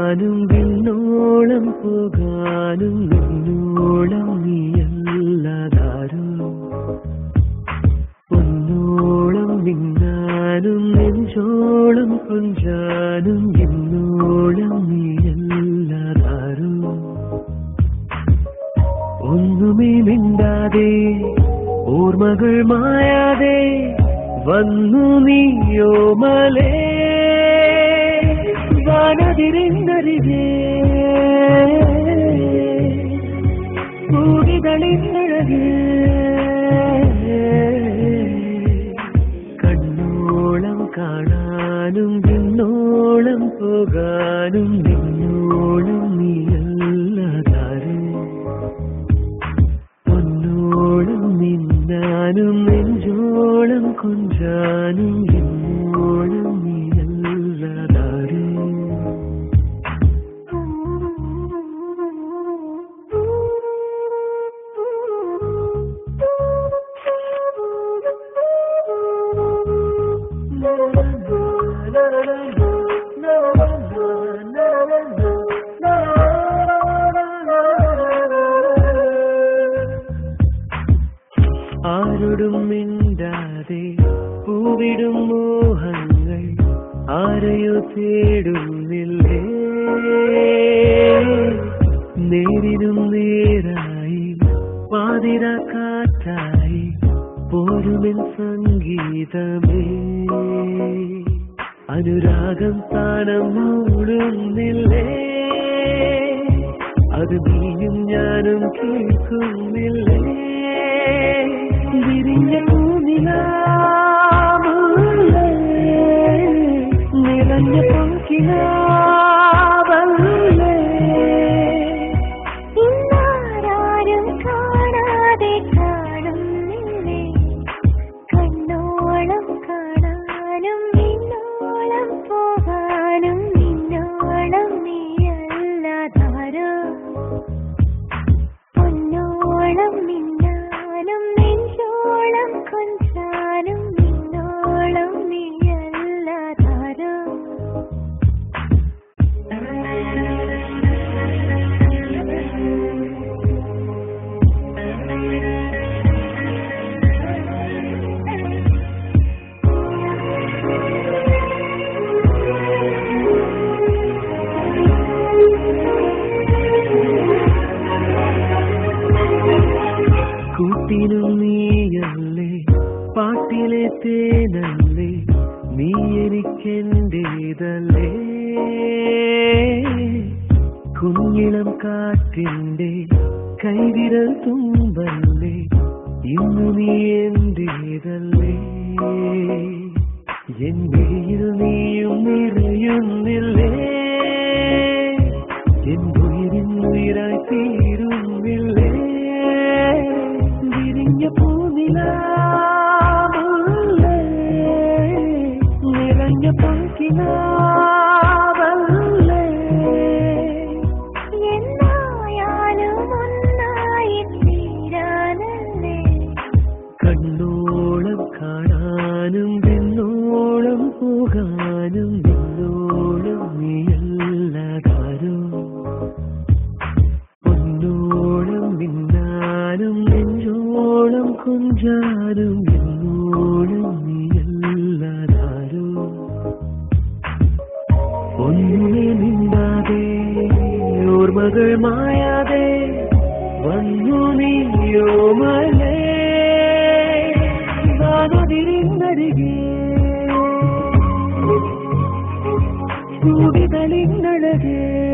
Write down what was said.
ഞാനും വിണ്ണോളം പോകാനും നിന്നോളം നീയല്ലാതാരും ഒന്നോളം നിന്നാനും നെഞ്ചോളം കൊഞ്ചാനും എന്നോളം നീയല്ലാതാരും ഒന്നുമേ മിണ്ടാതെ ഓർമ്മകൾ മായാതെ വന്നു നീയോ മലേ വാനതിരിന്നരികെ കൂടികളിന്നഴകേ കണ്ണോളം കാണാനും വിണ്ണോളം പോകാനും നിന്നോളം നീയല്ലാതാരേ പൊന്നോളം നിന്നാനും നെഞ്ചോളം കൊഞ്ചാനും എന്നോളം നീയല്ലാതാരേ ആരോടും മിണ്ടാതെ പൂവിടും മോഹങ്ങൾ ആരെയോ തേടുന്നില്ലേ നേരിനും നേരായി പാതിര കാറ്റായി പോരുമെൻ സംഗീതമേ അനുരാഗം താനം മൂടുന്നില്ലേ അത് നീയും ഞാനും കേൾക്കുന്നില്ലേ വിരിഞ്ഞ പൂനിലാവുള്ളേ നിറഞ്ഞ പൊക്കിലാവല്ലേ ഇന്നാരാരും കാണാതെ കാണുന്നില്ലേ കണ്ണോളം കാണാനും നിന്നോളം പോകാനും നിന്നോളം നീയല്ലാതാരോ പൊന്നോളം മിന്നാനും നെഞ്ചോളം കൊഞ്ചാനും നിന്നോളം നീയല്ലാതാരോ കൂട്ടിനും നീയല്ലേ പാട്ടിലെ തേനല്ലേ നീ എനിക്കെന്റേതല്ലേ കുഞ്ഞിളം കാറ്റിന്റെ കൈവിരൽ തുമ്പല്ലേ ഇന്നു നീ എന്റേതല്ലേ എൻ വിഴിയിൽ നീയും നിറയുന്നില്ലേ എൻ ഉയരിൻ ഉയരായി തീരുന്നില്ലേ വിരിഞ്ഞ പൂവിലാവുള്ളേ നിറഞ്ഞ പങ്കിനാവല്ലേ എന്നായാലും ഒന്നായി തീരാനല്ലേ കണ്ണോളം കാണാനും നിന്നോളം പോകാനും നിന്നോളം നീയല്ലാതാരും പൊന്നോളം മിന്നാനും നെഞ്ചോളം കൊഞ്ചാനും എന്നോളം നീയല്ലാതാരും ഒന്നുമേ മിണ്ടാതെ ഓർമ്മകൾ മായാതെ വന്നു നീയോ മലേ വാനതിരിന്നരികെ കൂടികളിന്നഴകേ